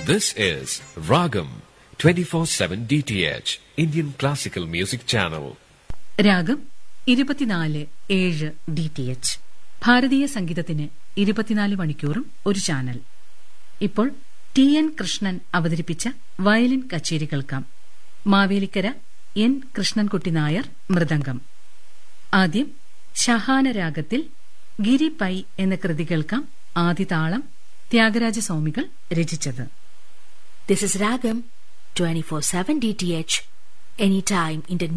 This is Ragam 24/7 DTH Indian Classical Music Channel. രാഗം ഇരുപത്തിനാല് ഏഴ് ഡി ടി എച്ച് ഭാരതീയ സംഗീതത്തിന് ഇരുപത്തിനാല് മണിക്കൂറും ഒരു ചാനൽ ഇപ്പോൾ ടി എൻ കൃഷ്ണൻ അവതരിപ്പിച്ച വയലിൻ കച്ചേരി കേൾക്കാം മാവേലിക്കര എൻ കൃഷ്ണൻകുട്ടി നായർ മൃദംഗം ആദ്യം ശഹാന രാഗത്തിൽ ഗിരി പൈ എന്ന കൃതി കേൾക്കാം ആദിതാളം ത്യാഗരാജസ്വാമികൾ രചിച്ചത് This is Ragam 24/7 DTH anytime Indian